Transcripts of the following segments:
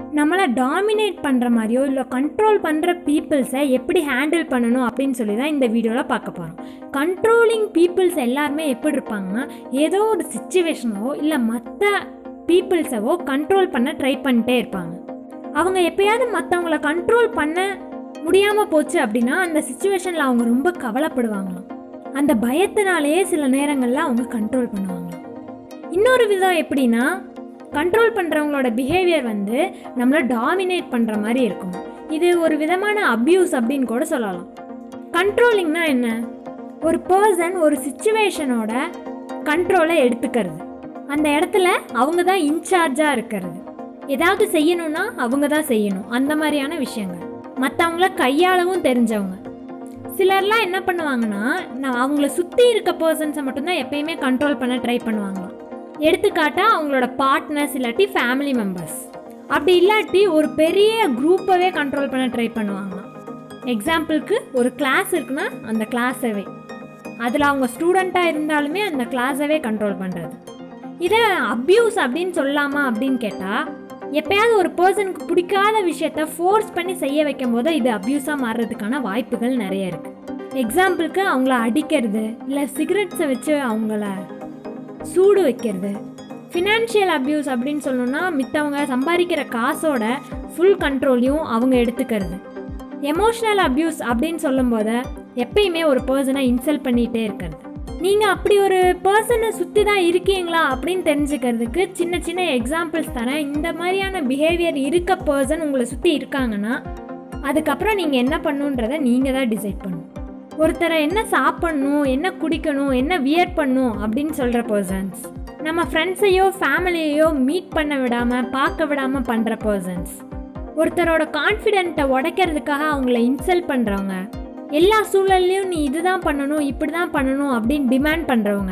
நம்மளை டாமினேட் பண்ணுற மாதிரியோ இல்லை கண்ட்ரோல் பண்ணுற பீப்புள்ஸை எப்படி ஹேண்டில் பண்ணணும் அப்படின்னு சொல்லி தான் இந்த வீடியோவில் பார்க்க போகிறோம் கண்ட்ரோலிங் பீப்புள்ஸ் எல்லாருமே எப்படி இருப்பாங்கன்னா ஏதோ ஒரு சுச்சுவேஷனோ இல்லை மற்ற பீப்புள்ஸவோ கண்ட்ரோல் பண்ண ட்ரை பண்ணிட்டே இருப்பாங்க அவங்க எப்பயாவது மற்றவங்கள கண்ட்ரோல் பண்ண முடியாமல் போச்சு அப்படின்னா அந்த சுச்சுவேஷனில் அவங்க ரொம்ப கவலைப்படுவாங்களாம் அந்த பயத்தினாலேயே சில நேரங்களில் அவங்க கண்ட்ரோல் பண்ணுவாங்களாம் இன்னொரு விதம் எப்படின்னா கண்ட்ரோல் பண்ணுறவங்களோட பிஹேவியர் வந்து நம்மளை டாமினேட் பண்ணுற மாதிரி இருக்கும் இது ஒரு விதமான அப்யூஸ் அப்படின்னு கூட சொல்லலாம் கண்ட்ரோலிங்னா என்ன ஒரு பர்சன் ஒரு சுச்சுவேஷனோட கண்ட்ரோலை எடுத்துக்கிறது அந்த இடத்துல அவங்க தான் இன்சார்ஜாக இருக்கிறது ஏதாவது செய்யணும்னா அவங்க தான் செய்யணும் அந்த மாதிரியான விஷயங்கள் மற்றவங்கள கையாளவும் தெரிஞ்சவங்க சிலர்லாம் என்ன பண்ணுவாங்கன்னா நான் அவங்கள சுற்றி இருக்க பர்சன்ஸை மட்டும்தான் எப்பயுமே கண்ட்ரோல் பண்ண ட்ரை பண்ணுவாங்களாம் எடுத்துக்காட்டா அவங்களோட பார்ட்னர்ஸ் இல்லாட்டி ஃபேமிலி மெம்பர்ஸ் அப்படி இல்லாட்டி ஒரு பெரிய குரூப்பவே கண்ட்ரோல் பண்ண ட்ரை பண்ணுவாங்களாம் எக்ஸாம்பிளுக்கு ஒரு கிளாஸ் இருக்குன்னா அந்த கிளாஸவே அதில் அவங்க ஸ்டூடெண்ட்டாக இருந்தாலுமே அந்த கிளாஸவே கண்ட்ரோல் பண்ணுறது இதை அப்யூஸ் அப்படின்னு சொல்லலாமா அப்படின்னு கேட்டால் எப்பயாவது ஒரு பர்சனுக்கு பிடிக்காத விஷயத்த ஃபோர்ஸ் பண்ணி செய்ய வைக்கும் போது இது அப்யூஸாக மாறுறதுக்கான வாய்ப்புகள் நிறைய இருக்குது எக்ஸாம்பிளுக்கு அவங்கள அடிக்கிறது இல்லை சிகரெட்ஸை வச்சு அவங்கள சூடு வைக்கிறது ஃபினான்ஷியல் அப்யூஸ் அப்படின்னு சொல்லணும்னா மித்தவங்க சம்பாதிக்கிற காசோட ஃபுல் கண்ட்ரோலையும் அவங்க எடுத்துக்கிறது எமோஷ்னல் அப்யூஸ் அப்படின்னு சொல்லும்போது எப்பயுமே ஒரு பர்சனை இன்சல்ட் பண்ணிகிட்டே இருக்கிறது நீங்கள் அப்படி ஒரு பர்சனை சுற்றி தான் இருக்கீங்களா அப்படின்னு தெரிஞ்சுக்கிறதுக்கு சின்ன சின்ன எக்ஸாம்பிள்ஸ் தரேன் இந்த மாதிரியான பிஹேவியர் இருக்க பர்சன் உங்களை சுற்றி இருக்காங்கன்னா அதுக்கப்புறம் நீங்கள் என்ன பண்ணுன்றதை நீங்கள் தான் டிசைட் பண்ணணும் ஒருத்தரை என்ன சாப்பிட்ணும் என்ன குடிக்கணும் என்ன வியர் பண்ணும் அப்படின்னு சொல்கிற பர்சன்ஸ் நம்ம ஃப்ரெண்ட்ஸையோ ஃபேமிலியையோ மீட் பண்ண விடாமல் பார்க்க விடாமல் பண்ணுற பர்சன்ஸ் ஒருத்தரோட கான்ஃபிடென்ட்டை உடைக்கிறதுக்காக அவங்கள இன்சல்ட் பண்ணுறவங்க எல்லா சூழல்லையும் நீ இதுதான் பண்ணணும் இப்படி தான் பண்ணணும் அப்படின்னு டிமாண்ட் பண்ணுறவங்க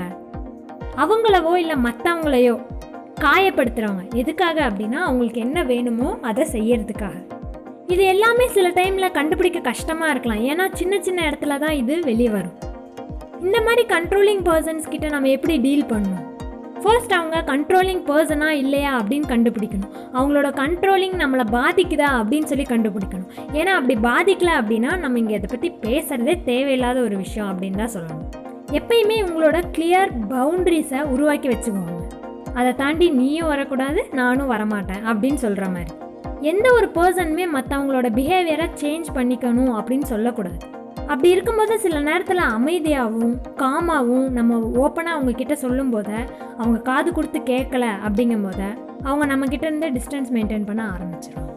அவங்களவோ இல்லை மற்றவங்களையோ காயப்படுத்துகிறவங்க எதுக்காக அப்படின்னா அவங்களுக்கு என்ன வேணுமோ அதை செய்யறதுக்காக இது எல்லாமே சில டைமில் கண்டுபிடிக்க கஷ்டமாக இருக்கலாம் ஏன்னா சின்ன சின்ன இடத்துல தான் இது வெளியே வரும் இந்த மாதிரி கண்ட்ரோலிங் பர்சன்ஸ் கிட்ட நம்ம எப்படி டீல் பண்ணணும் ஃபர்ஸ்ட் அவங்க கண்ட்ரோலிங் பர்சனா இல்லையா அப்படின்னு கண்டுபிடிக்கணும் அவங்களோட கண்ட்ரோலிங் நம்மளை பாதிக்குதா அப்படின்னு சொல்லி கண்டுபிடிக்கணும் ஏன்னா அப்படி பாதிக்கல அப்படின்னா நம்ம இங்கே இதை பற்றி பேசுகிறதே தேவையில்லாத ஒரு விஷயம் அப்படின்னு தான் சொல்லணும் எப்பயுமே உங்களோட கிளியர் பவுண்ட்ரிஸை உருவாக்கி வச்சுக்கோங்க அதை தாண்டி நீயும் வரக்கூடாது நானும் வரமாட்டேன் அப்படின்னு சொல்கிற மாதிரி எந்த ஒரு பர்சனுமே மற்றவங்களோட பிஹேவியரை சேஞ்ச் பண்ணிக்கணும் அப்படின்னு சொல்லக்கூடாது அப்படி இருக்கும்போது சில நேரத்தில் அமைதியாகவும் காமாகவும் நம்ம ஓப்பனாக அவங்க கிட்ட சொல்லும் போத அவங்க காது கொடுத்து கேட்கல அப்படிங்கும் போத அவங்க நம்ம கிட்ட இருந்து டிஸ்டன்ஸ் மெயின்டைன் பண்ண ஆரம்பிச்சிருவாங்க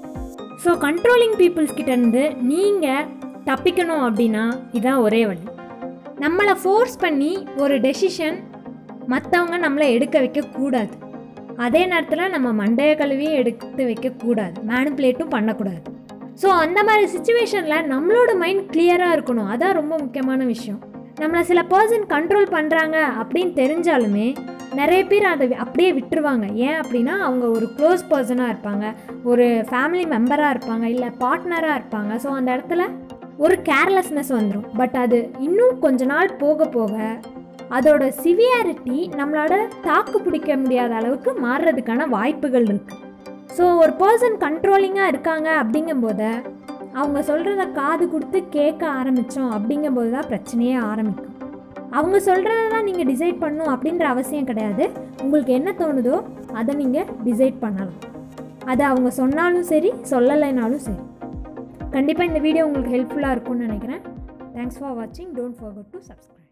ஸோ கண்ட்ரோலிங் பீப்புள்ஸ் கிட்டேருந்து நீங்கள் தப்பிக்கணும் அப்படின்னா இதான் ஒரே வழி நம்மளை ஃபோர்ஸ் பண்ணி ஒரு டெசிஷன் மற்றவங்க நம்மளை எடுக்க வைக்கக்கூடாது அதே நேரத்தில் நம்ம மண்டைய கழுவியும் எடுத்து வைக்கக்கூடாது மேனிப்புலேட்டும் பண்ணக்கூடாது ஸோ அந்த மாதிரி சுச்சுவேஷனில் நம்மளோட மைண்ட் கிளியராக இருக்கணும் அதான் ரொம்ப முக்கியமான விஷயம் நம்மளை சில பர்சன் கண்ட்ரோல் பண்ணுறாங்க அப்படின்னு தெரிஞ்சாலுமே நிறைய பேர் அதை அப்படியே விட்டுருவாங்க ஏன் அப்படின்னா அவங்க ஒரு க்ளோஸ் பர்சனாக இருப்பாங்க ஒரு ஃபேமிலி மெம்பராக இருப்பாங்க இல்லை பார்ட்னராக இருப்பாங்க ஸோ அந்த இடத்துல ஒரு கேர்லெஸ்னஸ் வந்துடும் பட் அது இன்னும் கொஞ்ச நாள் போக போக அதோட சிவியாரிட்டி நம்மளோட தாக்கு பிடிக்க முடியாத அளவுக்கு மாறுறதுக்கான வாய்ப்புகள் இருக்குது ஸோ ஒரு பர்சன் கண்ட்ரோலிங்காக இருக்காங்க அப்படிங்கும்போது அவங்க சொல்கிறத காது கொடுத்து கேட்க ஆரம்பித்தோம் அப்படிங்கும்போது தான் பிரச்சனையே ஆரம்பிக்கும் அவங்க சொல்கிறத தான் நீங்கள் டிசைட் பண்ணணும் அப்படின்ற அவசியம் கிடையாது உங்களுக்கு என்ன தோணுதோ அதை நீங்கள் டிசைட் பண்ணலாம் அது அவங்க சொன்னாலும் சரி சொல்லலைனாலும் சரி கண்டிப்பாக இந்த வீடியோ உங்களுக்கு ஹெல்ப்ஃபுல்லாக இருக்கும்னு நினைக்கிறேன் தேங்க்ஸ் ஃபார் வாட்சிங் டோன்ட் ஃபர்கட் டு சப்ஸ்கிரைப்